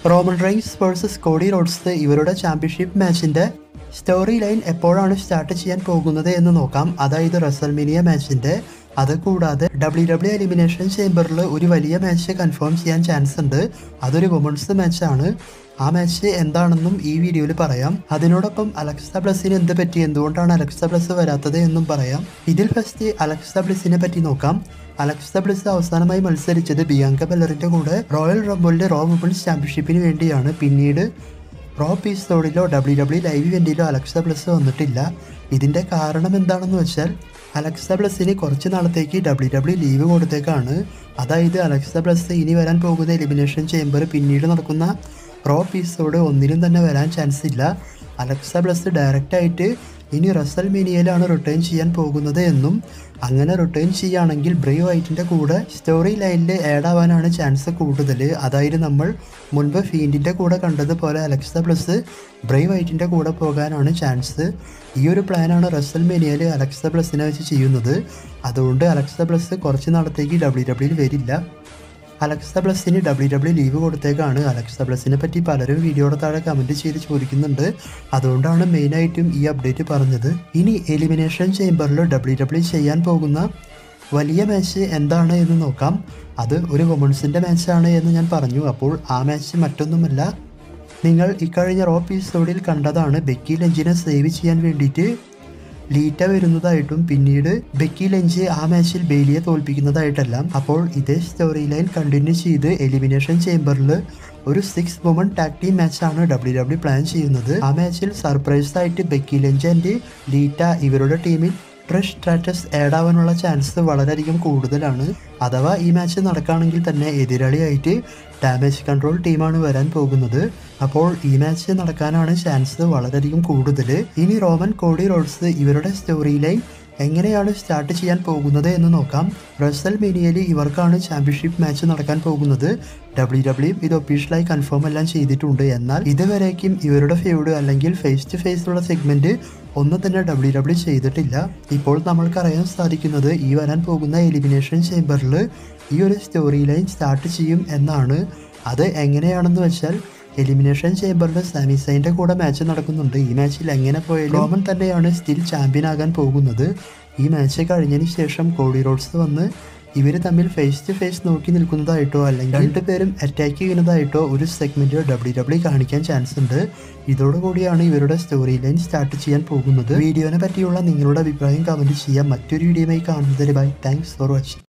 Roman Reigns versus Cody Rhodes ഇവരുടെ championship മാച്ചിന്റെ story line എപ്പോഴാണ് സ്റ്റാർട്ട് ചെയ്യാൻ പോകുന്നത് എന്ന് നോക്കാം അതായത് റസൽമിനിയ മാച്ചിന്റെ അത് കൂടാതെ ഡബ്ല്യു ഡബ്ല്യു എലിമിനേഷൻ ചേംബറിൽ ഒരു വലിയ മാച്ച് കൺഫേം ചെയ്യാൻ ചാൻസ് ഉണ്ട് അതൊരു വുമൺസ് മാച്ചാണ് ആ മാച്ച് എന്താണെന്നും ഈ വീഡിയോയിൽ പറയാം അതിനോടൊപ്പം അലക്സ ബ്ലസ്സിന് എന്ത് പറ്റി എന്തുകൊണ്ടാണ് അലക്സ ബ്ലസ് വരാത്തത് എന്നും പറയാം ഇതിൽ ഫസ്റ്റ് അലക്സ ബ്ലസ്സിനെ പറ്റി നോക്കാം അലക്സ ബ്ലസ് അവസാനമായി മത്സരിച്ചത് ബിയാങ്ക ബെല്ലറിന്റെ കൂടെ റോയൽ റംബോളിന്റെ റോ വുമൺസ് ചാമ്പ്യൻഷിപ്പിന് വേണ്ടിയാണ് പിന്നീട് റോ എപ്പിസോഡിലോ ഡബ്ല്യു ഡബ്ല്യു ലൈവ് ഇവന്റിലോ അലക്സ ബ്ലസ് വന്നിട്ടില്ല ഇതിന്റെ കാരണം എന്താണെന്ന് വെച്ചാൽ അലക്സ ബ്ലസ്സിന് കുറച്ച് നാളത്തേക്ക് ഡബ്ല്യു ഡബ്ല്യു ലീവ് കൊടുത്തേക്കാണ് അതായത് അലക്സ ബ്ലസ് ഇനി വരാൻ പോകുന്ന എലിമിനേഷൻ ചേംബർ പിന്നീട് നടക്കുന്ന റോ എപ്പിസോഡ് ഒന്നിലും തന്നെ വരാൻ ചാൻസ് ഇല്ല അലക്സ ബ്ലസ് ഡയറക്റ്റ് ആയിട്ട് ഇനി റസൽ മീനിയയിലാണ് റിട്ടേൺ ചെയ്യാൻ പോകുന്നത് എന്നും അങ്ങനെ റിട്ടേൺ ചെയ്യുകയാണെങ്കിൽ ബ്രേവ് വൈറ്റിൻ്റെ കൂടെ സ്റ്റോറി ലൈനിൽ ആഡ് ആവാനാണ് ചാൻസ് കൂടുതൽ അതായത് നമ്മൾ മുൻപ് ഫീൻഡിൻ്റെ കൂടെ കണ്ടതുപോലെ അലക്സ പ്ലസ് ബ്രേവ് വൈറ്റിൻ്റെ കൂടെ പോകാനാണ് ചാൻസ് ഈ ഒരു പ്ലാനാണ് റസൽ മേനിയയിൽ അലക്സ പ്ലസിനെ വെച്ച് ചെയ്യുന്നത് അതുകൊണ്ട് അലക്സ പ്ലസ് കുറച്ച് നാളത്തേക്ക് ഡബ്ല്യു ഡബ്ല്യൂയിൽ വരില്ല അലക്സ പ്ലസിന് ഡബ്ല്യു ഡബ്ല്യു ലീവ് കൊടുത്തേക്കാണ് അലക്സ പ്ലസിനെ പറ്റി പലരും വീഡിയോയുടെ താഴെ കമൻറ്റ് ചെയ്ത് ചോദിക്കുന്നുണ്ട് അതുകൊണ്ടാണ് മെയിനായിട്ടും ഈ അപ്ഡേറ്റ് പറഞ്ഞത് ഇനി എലിമിനേഷൻ ചേംബറിൽ ഡബ്ല്യു ഡബ്ല്യു ചെയ്യാൻ പോകുന്ന വലിയ മാച്ച് എന്താണ് എന്ന് നോക്കാം അത് ഒരു വുമൺസിൻ്റെ മാച്ചാണ് എന്ന് ഞാൻ പറഞ്ഞു അപ്പോൾ ആ മാച്ച് മറ്റൊന്നുമല്ല നിങ്ങൾ ഇക്കഴിഞ്ഞ റോ എപ്പിസോഡിൽ കണ്ടതാണ് ബെക്കി ലഞ്ചിനെ സേവ് ചെയ്യാൻ വേണ്ടിയിട്ട് ലീറ്റ വരുന്നതായിട്ടും പിന്നീട് ബെക്കി ലഞ്ച് ആ മാച്ചിൽ ബെയിലിയെ തോൽപ്പിക്കുന്നതായിട്ടെല്ലാം അപ്പോൾ ഇതേ സ്റ്റോറി ലൈൻ കണ്ടിന്യൂ ചെയ്ത് എലിമിനേഷൻ ചേംബറിൽ ഒരു സിക്സ് വുമൺ ടാക് ടീം മാച്ചാണ് ഡബ്ല്യു ഡബ്ല്യു പ്ലാൻ ചെയ്യുന്നത് ആ മാച്ചിൽ സർപ്രൈസ് ആയിട്ട് ബെക്കി ലഞ്ച് ആൻഡ് ലീറ്റ ഇവരുടെ ടീമിൽ ട്രഷ് സ്റ്റാറ്റസ് ആഡ് ആവാനുള്ള ചാൻസ് വളരെയധികം കൂടുതലാണ് അഥവാ ഈ മാച്ച് നടക്കുകയാണെങ്കിൽ തന്നെ എതിരാളിയായിട്ട് ഡാമേജ് കൺട്രോൾ ടീമാണ് വരാൻ പോകുന്നത് അപ്പോൾ ഈ മാച്ച് നടക്കാനാണ് ചാൻസ് വളരെയധികം കൂടുതൽ ഇനി റോമൻ കോഡി റോഡ്സ് ഇവരുടെ സ്റ്റോറി ലൈൻ എങ്ങനെയാണ് സ്റ്റാർട്ട് ചെയ്യാൻ പോകുന്നത് എന്ന് നോക്കാം റസൽ മീനിയയിൽ ഇവർക്കാണ് ചാമ്പ്യൻഷിപ്പ് മാച്ച് നടക്കാൻ പോകുന്നത് ഡബ്ല്യു ഡബ്ല്യു ഇത് ഒഫീഷ്യലായി കൺഫേം എല്ലാം ചെയ്തിട്ടുണ്ട് എന്നാൽ ഇതുവരേക്കും ഇവരുടെ ഫേവഡ് അല്ലെങ്കിൽ ഫേസ് ടു ഫേസ് ഉള്ള സെഗ്മെന്റ് ഒന്നും തന്നെ ഡബ്ല്യു ഡബ്ല്യു ചെയ്തിട്ടില്ല ഇപ്പോൾ നമ്മൾക്കറിയാൻ സാധിക്കുന്നത് ഈ വരാൻ പോകുന്ന എലിമിനേഷൻ ചേംബറിൽ ഈ ഒരു സ്റ്റോറി ലൈൻ സ്റ്റാർട്ട് ചെയ്യും എന്നാണ് അത് എങ്ങനെയാണെന്ന് വെച്ചാൽ എലിമിനേഷൻ ചേംബറിൽ സാമിസൈൻ്റെ കൂടെ മാച്ച് നടക്കുന്നുണ്ട് ഈ മാച്ചിൽ എങ്ങനെ പോയാലും റോമൻ തന്നെയാണ് സ്റ്റിൽ ചാമ്പ്യൻ ആകാൻ പോകുന്നത് ഈ മാച്ച് കഴിഞ്ഞതിന് ശേഷം കോഡി റോഡ്സ് വന്ന് ഇവർ തമ്മിൽ ഫേസ് ടു ഫേസ് നോക്കി നിൽക്കുന്നതായിട്ടോ അല്ലെങ്കിൽ രണ്ടുപേരും അറ്റാക്ക് ചെയ്യുന്നതായിട്ടോ ഒരു സെഗ്മെന്റ് ഡബ്ല്യു ഡബ്ല്യു കാണിക്കാൻ ചാൻസ് ഉണ്ട് ഇതോടുകൂടിയാണ് ഇവരുടെ സ്റ്റോറി ലൈൻ സ്റ്റാർട്ട് ചെയ്യാൻ പോകുന്നത് വീഡിയോനെ പറ്റിയുള്ള നിങ്ങളുടെ അഭിപ്രായം കമന്റ് ചെയ്യാം മറ്റൊരു വീഡിയോയുമായി കാണുന്നതിന് ബൈ താങ്ക്സ് ഫോർ വാച്ചിങ്